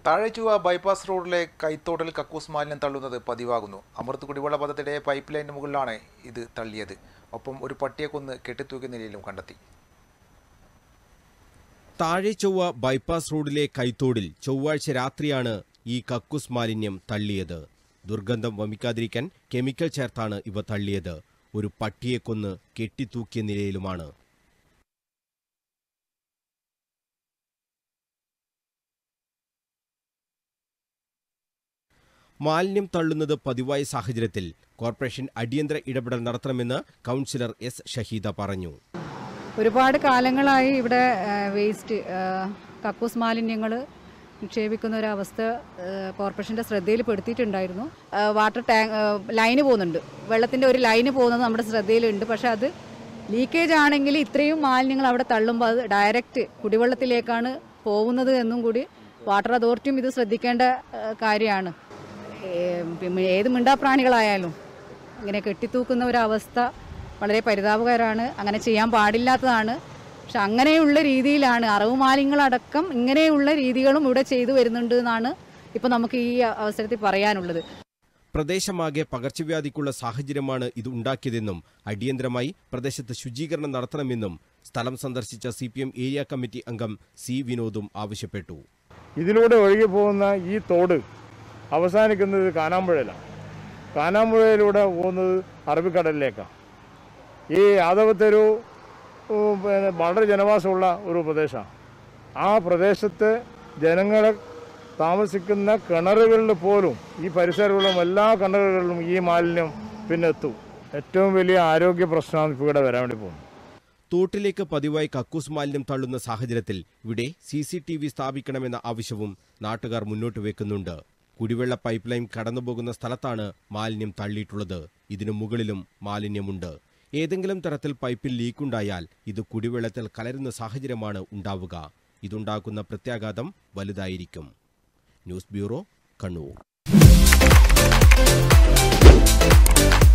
താഴെച്ചുവ bypass റോഡിലെ കൈത്തോടൽ കക്കൂസ് മാലിന്യം തള്ളുന്നത് പതിവാകുന്നു അമൃത് കുടിവെള്ള പദ്ധതിയുടെ പൈപ്പ് ലൈനിന് മുകളിലാണ് ഇത് തള്ളിയത് ഒപ്പം ഒരു പട്ടിയെ കൊന്ന് കെട്ടിത്തൂക്കിയ നിലയിലും കണ്ടെത്തി താഴെ ചൊവ്വ ബൈപ്പാസ് റോഡിലെ കൈത്തോടിൽ ചൊവ്വാഴ്ച രാത്രിയാണ് ഈ കക്കൂസ് മാലിന്യം തള്ളിയത് ദുർഗന്ധം വമിക്കാതിരിക്കാൻ കെമിക്കൽ ചേർത്താണ് ഇവ തള്ളിയത് ഒരു പട്ടിയെ കൊന്ന് കെട്ടിത്തൂക്കിയ നിലയിലുമാണ് മാലിന്യം തള്ളുന്നത് പതിവായ സാഹചര്യത്തിൽ കോർപ്പറേഷൻ അടിയന്തര ഇടപെടൽ നടത്തണമെന്ന് കൗൺസിലർ എസ് ഷഹീദ പറഞ്ഞു ഒരുപാട് കാലങ്ങളായി ഇവിടെ വേസ്റ്റ് കക്കൂസ് മാലിന്യങ്ങൾ നിക്ഷേപിക്കുന്ന ഒരവസ്ഥ കോർപ്പറേഷൻ്റെ ശ്രദ്ധയിൽപ്പെടുത്തിയിട്ടുണ്ടായിരുന്നു ആ, വാട്ടർ ടാങ്ക് ആ, ലൈന് പോകുന്നുണ്ട് വെള്ളത്തിൻ്റെ ഒരു ലൈന് പോകുന്നത് നമ്മുടെ ശ്രദ്ധയിലുണ്ട് പക്ഷേ അത് ലീക്കേജ് ആണെങ്കിൽ ഇത്രയും മാലിന്യങ്ങൾ അവിടെ തള്ളുമ്പോൾ അത് ഡയറക്റ്റ് കുടിവെള്ളത്തിലേക്കാണ് പോകുന്നത് എന്നും കൂടി വാട്ടർ അതോറിറ്റിയും ഇത് ശ്രദ്ധിക്കേണ്ട കാര്യമാണ് ഏത് മിണ്ടാപ്രാണികളായാലും ഇങ്ങനെ കെട്ടിത്തൂക്കുന്ന ഒരവസ്ഥ വളരെ പരിതാപകരമാണ് അങ്ങനെ ചെയ്യാൻ പാടില്ലാത്തതാണ് പക്ഷെ അങ്ങനെയുള്ള രീതിയിലാണ് അറവ് മാലിന്യങ്ങളടക്കം ഇങ്ങനെയുള്ള രീതികളും ഇവിടെ ചെയ്തു വരുന്നുണ്ട് എന്നാണ് ഇപ്പം നമുക്ക് ഈ അവസരത്തിൽ പറയാനുള്ളത് പ്രദേശമാകെ പകർച്ചവ്യാധിക്കുള്ള സാഹചര്യമാണ് ഇത് ഉണ്ടാക്കിയതെന്നും അടിയന്തരമായി പ്രദേശത്ത് ശുചീകരണം നടത്തണമെന്നും സ്ഥലം സന്ദർശിച്ച സി ഏരിയ കമ്മിറ്റി അംഗം സി വിനോദും ആവശ്യപ്പെട്ടു ഇതിലൂടെ ഒഴുകി പോകുന്ന ഈ തോട് അവസാനിക്കുന്നത് കാനാമ്പുഴയിലാണ് കാനാമ്പുഴയിലൂടെ പോകുന്നത് അറബിക്കടലിലേക്കാണ് ഈ യാദവത്തൊരു ഉം, പിന്നെ വളരെ ജനവാസമുള്ള ഒരു പ്രദേശമാണ് ആ പ്രദേശത്തെ ജനങ്ങളെ താമസിക്കുന്ന കിണറുകളിൽ പോലും ഈ പരിസരമുള്ള എല്ലാ കിണറുകളിലും ഈ മാലിന്യം പിന്നെ എത്തും ഏറ്റവും വലിയ ആരോഗ്യ പ്രശ്നമാണ് ഇപ്പോൾ ഇവിടെ വരാൻ വേണ്ടി പോകുന്നത് തോട്ടിലേക്ക് പതിവായി കക്കൂസ് മാലിന്യം തള്ളുന്ന സാഹചര്യത്തിൽ ഇവിടെ സി സി ടി വി സ്ഥാപിക്കണമെന്ന ആവശ്യവും നാട്ടുകാർ മുന്നോട്ട് വെക്കുന്നുണ്ട് കുടിവെള്ള പൈപ്പ് ലൈൻ കടന്നുപോകുന്ന സ്ഥലത്താണ് മാലിന്യം തള്ളിയിട്ടുള്ളത് ഇതിനു മുകളിലും മാലിന്യമുണ്ട് ഏതെങ്കിലും തരത്തിൽ പൈപ്പിൽ ലീക്കുണ്ടായാൽ ഇത് കുടിവെള്ളത്തിൽ കലരുന്ന സാഹചര്യമാണ് ഉണ്ടാവുക ഇതുണ്ടാക്കുന്ന പ്രത്യാഘാതം വലുതായിരിക്കും ന്യൂസ് ബ്യൂറോ കണ്ണൂർ